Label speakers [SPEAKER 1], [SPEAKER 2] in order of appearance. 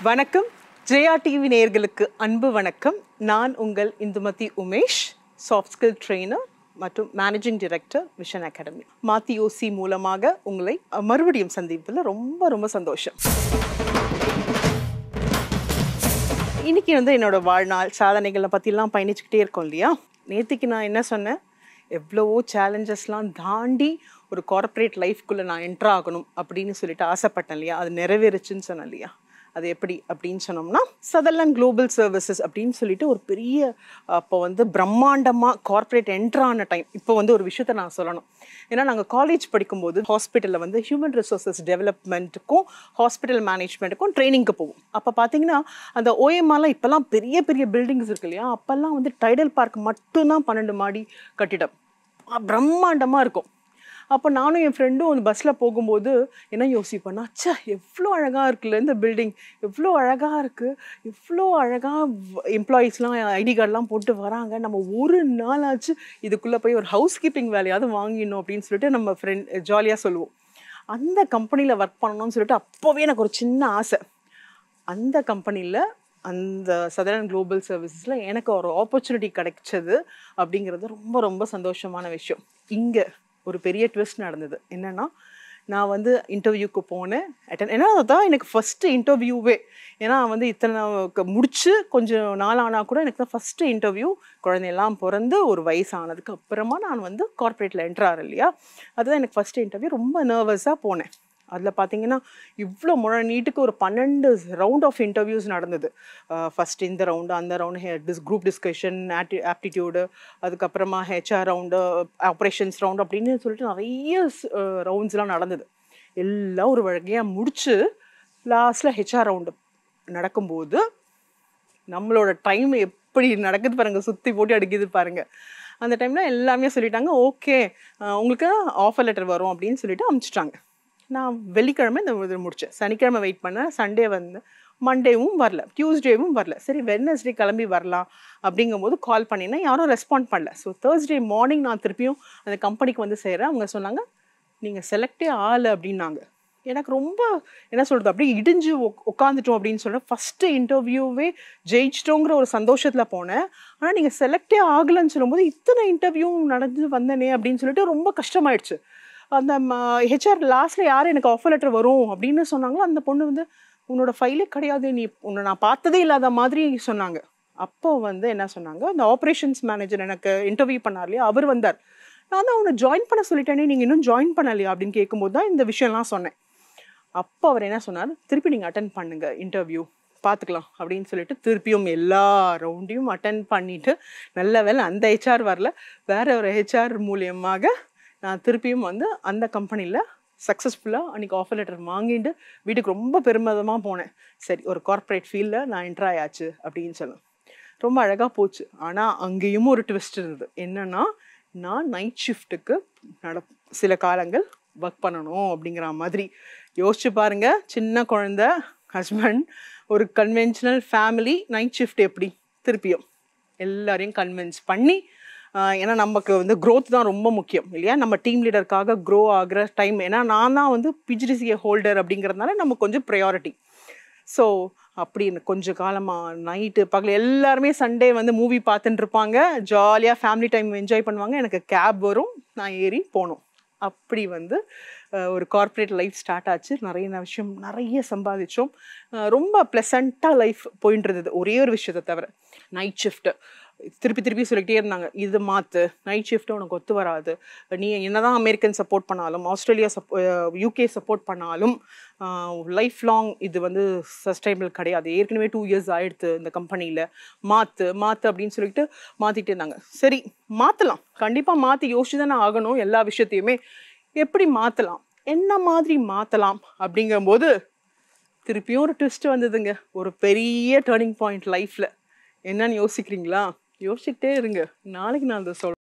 [SPEAKER 1] வணக்கம் ஜெயா டிவி நேயர்களுக்கு அன்பு வணக்கம் நான் உங்கள் Indumathi Umesh soft skill trainer மற்றும் மேனேஜிங் டைரக்டர் விஷன் அகாடமி மாத்தி ஓசி மூலமாக உங்களை அஹ், மறுபடியும் சந்திப்பதில் ரொம்ப ரொம்ப சந்தோஷம் இன்னைக்கு வந்து என்னோட வாழ்நாள் சாதனைகளை பற்றிலாம் பயணிச்சுக்கிட்டே இருக்கோம் இல்லையா நேற்றுக்கு நான் என்ன சொன்னேன் எவ்வளவோ சேலஞ்சஸ்லாம் தாண்டி ஒரு கார்ப்பரேட் லைஃப்குள்ளே நான் என்ட்ரு ஆகணும் அப்படின்னு சொல்லிட்டு ஆசைப்பட்டேன் இல்லையா அது நிறைவேறுச்சுன்னு சொன்னேன் இல்லையா அது எப்படி அப்படின்னு சொன்னோம்னா சதர்லாண்ட் குளோபல் சர்வீசஸ் அப்படின்னு சொல்லிட்டு ஒரு பெரிய அப்போ வந்து பிரம்மாண்டமாக கார்ப்பரேட் என்ட்ரான டைம் இப்போ வந்து ஒரு விஷயத்த நான் சொல்லணும் ஏன்னா நாங்கள் காலேஜ் படிக்கும்போது ஹாஸ்பிட்டலில் வந்து ஹியூமன் ரிசோர்சஸ் டெவலப்மெண்ட்டுக்கும் ஹாஸ்பிட்டல் மேனேஜ்மெண்ட்டுக்கும் ட்ரைனிங்க்கு போவோம் அப்போ பார்த்தீங்கன்னா அந்த ஓஎம்ஆலாம் இப்போல்லாம் பெரிய பெரிய பில்டிங்ஸ் இருக்கு இல்லையா அப்போல்லாம் வந்து டைடல் பார்க் மட்டும்தான் பன்னெண்டு மாடி கட்டிடம் பிரம்மாண்டமாக இருக்கும் அப்போ நானும் என் ஃப்ரெண்டும் அந்த பஸ்ஸில் போகும்போது என்ன யோசிப்பேன்னா ச்சே எவ்வளோ அழகாக இருக்குல்ல இந்த பில்டிங் எவ்வளோ அழகாக இருக்குது எவ்வளோ அழகாக எம்ப்ளாயீஸ்லாம் ஐடி கார்டெலாம் போட்டு வராங்க நம்ம ஒரு நாளாச்சு இதுக்குள்ளே போய் ஒரு ஹவுஸ் கீப்பிங் வேலையாவது வாங்கிடணும் அப்படின்னு சொல்லிட்டு நம்ம ஃப்ரெண்ட் ஜாலியாக சொல்லுவோம் அந்த கம்பெனியில் ஒர்க் பண்ணணும்னு சொல்லிட்டு அப்போவே எனக்கு ஒரு சின்ன ஆசை அந்த கம்பெனியில் அந்த சதரன் குளோபல் சர்வீசஸில் எனக்கு ஒரு ஆப்பர்ச்சுனிட்டி கிடைச்சது அப்படிங்கிறது ரொம்ப ரொம்ப சந்தோஷமான விஷயம் இங்கே ஒரு பெரிய ட்விஸ்ட் நடந்தது என்னென்னா நான் வந்து இன்டர்வியூக்கு போனேன் அட்டன் ஏன்னா அதுதான் எனக்கு ஃபஸ்ட்டு இன்டர்வியூவே ஏன்னா வந்து இத்தனை க- முடிச்சு கொஞ்சம் நாள் ஆனால் கூட எனக்கு தான் ஃபஸ்ட்டு இன்டர்வியூ குழந்தையெல்லாம் பிறந்து ஒரு வயசானதுக்கு அப்புறமா நான் வந்து கார்ப்பரேட்டில் என்ட்ரார் இல்லையா அதுதான் எனக்கு ஃபஸ்ட்டு இன்டர்வியூ ரொம்ப நர்வஸாக போனேன் அதில் பார்த்தீங்கன்னா இவ்வளோ முழ நீட்டுக்கு ஒரு பன்னெண்டு ரவுண்ட் ஆஃப் இன்டர்வியூஸ் நடந்தது ஃபர்ஸ்ட் இந்த ரவுண்டு அந்த round dis group discussion apti aptitude அதுக்கப்புறமா ஹெச்ஆர் ரவுண்டு ஆப்ரேஷன்ஸ் ரவுண்டு அப்படின்னு சொல்லிட்டு நிறைய ரவுண்ட்ஸ்லாம் நடந்தது எல்லாம் ஒரு வகையாக முடிச்சு லாஸ்ட்டில் ஹெச்ஆர் ரவுண்டு நடக்கும்போது நம்மளோட டைம் எப்படி நடக்குது பாருங்க சுற்றி போட்டு அடிக்குது பாருங்க அந்த டைமில் எல்லாமே சொல்லிட்டாங்க ஓகே உங்களுக்கு ஆஃபர் லெட்டர் வரும் அப்படின்னு சொல்லிட்டு அமுச்சிட்டாங்க நான் வெள்ளிக்கிழமை இந்த இது முடித்தேன் சனிக்கிழமை வெயிட் பண்ணேன் சண்டே வந்து மண்டேவும் வரல டியூஸ்டேவும் வரல சரி வெட்னஸ்டே கிளம்பி வரலாம் அப்படிங்கும்போது கால் பண்ணினேன் யாரும் ரெஸ்பாண்ட் பண்ணல ஸோ தேர்ஸ்டே மார்னிங் நான் திருப்பியும் அந்த கம்பெனிக்கு வந்து சேர்றேன் அவங்க சொன்னாங்க நீங்கள் செலக்டே ஆகலை அப்படின்னாங்க எனக்கு ரொம்ப என்ன சொல்கிறது அப்படியே இடிஞ்சு உக் உட்காந்துட்டோம் அப்படின்னு சொல்கிறேன் ஃபஸ்ட்டு இன்டர்வியூவே ஜெயிச்சிட்டோங்கிற ஒரு சந்தோஷத்தில் போனேன் ஆனால் நீங்கள் செலக்டே ஆகலைன்னு சொல்லும்போது இத்தனை இன்டர்வியூவும் நடந்து வந்தனே அப்படின்னு சொல்லிட்டு ரொம்ப கஷ்டமாயிடுச்சு அந்த ஹெச்ஆர் லாஸ்ட்டில் யார் எனக்கு ஆஃபர் லெட்டர் வரும் அப்படின்னு சொன்னாங்களோ அந்த பொண்ணு வந்து உன்னோட ஃபைலே கிடையாது நீ உன்னை நான் பார்த்ததே இல்லாத மாதிரி சொன்னாங்க அப்போ வந்து என்ன சொன்னாங்க அந்த ஆப்ரேஷன்ஸ் மேனேஜர் எனக்கு இன்டர்வியூ பண்ணார் இல்லையா அவர் வந்தார் நான் தான் அவனை ஜாயின் பண்ண சொல்லிட்டேனே நீங்கள் இன்னும் ஜாயின் பண்ணலையா அப்படின்னு கேட்கும்போது தான் இந்த விஷயம்லாம் சொன்னேன் அப்போ அவர் என்ன சொன்னார் திருப்பி நீங்கள் அட்டன் பண்ணுங்க இன்டர்வியூ பார்த்துக்கலாம் அப்படின்னு சொல்லிட்டு திருப்பியும் எல்லா ரவுண்டையும் அட்டன் பண்ணிட்டு நல்ல வேளை அந்த ஹெச்ஆர் வரல வேற ஒரு ஹெச்ஆர் மூலியமாக நான் திருப்பியும் வந்து அந்த கம்பெனியில் சக்ஸஸ்ஃபுல்லாக அன்றைக்கி ஆஃபர் லெட்டர் வாங்கிட்டு வீட்டுக்கு ரொம்ப பெருமிதமாக போனேன் சரி ஒரு கார்ப்பரேட் ஃபீல்டில் நான் என்ட்ரு ஆயாச்சு அப்படின்னு சொன்னேன் ரொம்ப அழகாக போச்சு ஆனால் அங்கேயும் ஒரு ட்விஸ்ட் இருந்தது என்னன்னா நான் நைட் ஷிஃப்ட்டுக்கு நட சில காலங்கள் ஒர்க் பண்ணணும் அப்படிங்கிற மாதிரி யோசிச்சு பாருங்க சின்ன குழந்த ஹஸ்பண்ட் ஒரு கன்வென்ஷனல் ஃபேமிலி நைட் ஷிஃப்ட் எப்படி திருப்பியும் எல்லாரையும் கன்வின்ஸ் பண்ணி ஆஹ் ஏன்னா நமக்கு வந்து growth தான் ரொம்ப முக்கியம் இல்லையா நம்ம டீம் லீடருக்காக க்ரோ ஆகுற டைம் ஏன்னா நான் தான் வந்து பிஜிடிசிஏ ஹோல்டர் அப்படிங்கிறதுனால நமக்கு கொஞ்சம் ப்ரையாரிட்டி ஸோ அப்படி எனக்கு கொஞ்ச காலமாக நைட்டு பகல் எல்லாருமே சண்டே வந்து மூவி பார்த்துட்டு இருப்பாங்க ஜாலியாக ஃபேமிலி டைம் என்ஜாய் பண்ணுவாங்க எனக்கு கேப் வரும் நான் ஏறி போனோம் அப்படி வந்து அஹ், ஒரு கார்ப்பரேட் லைஃப் ஸ்டார்ட் ஆச்சு நிறைய ந- விஷயம் நிறைய சம்பாதிச்சோம் அஹ், ரொம்ப ப்ளசண்ட்டாக லைஃப் போயிட்டு இருந்தது ஒரே ஒரு விஷயத்தை தவிர நைட் ஷிஃப்ட்டு திருப்பி திருப்பி சொல்லிக்கிட்டே இருந்தாங்க இது மாற்று நைட் ஷிஃப்ட்டு உனக்கு ஒத்து வராது நீ என்னதான் அமெரிக்கன் சப்போர்ட் பண்ணாலும் ஆஸ்திரேலியா சப்போ யூகே சப்போர்ட் பண்ணாலும் லைஃப் லாங் இது வந்து சஸ்டைனபிள் கிடையாது ஏற்கனவே டூ இயர்ஸ் ஆயிடுத்து இந்த கம்பெனியில் மாற்று மாற்று அப்படின்னு சொல்லிட்டு மாற்றிட்டு இருந்தாங்க சரி மாற்றலாம் கண்டிப்பாக மாற்றி யோசிச்சு தானே ஆகணும் எல்லா விஷயத்தையுமே எப்படி மாற்றலாம் என்ன மாதிரி மாற்றலாம் அப்படிங்கும்போது திருப்பியும் ஒரு ட்விஸ்ட் வந்ததுங்க ஒரு பெரிய டேர்னிங் பாயிண்ட் லைஃப்பில் என்னன்னு யோசிக்கிறீங்களா யோசிச்சுக்கிட்டே இருங்க நாளைக்கு நான் அதை சொல்கிறேன்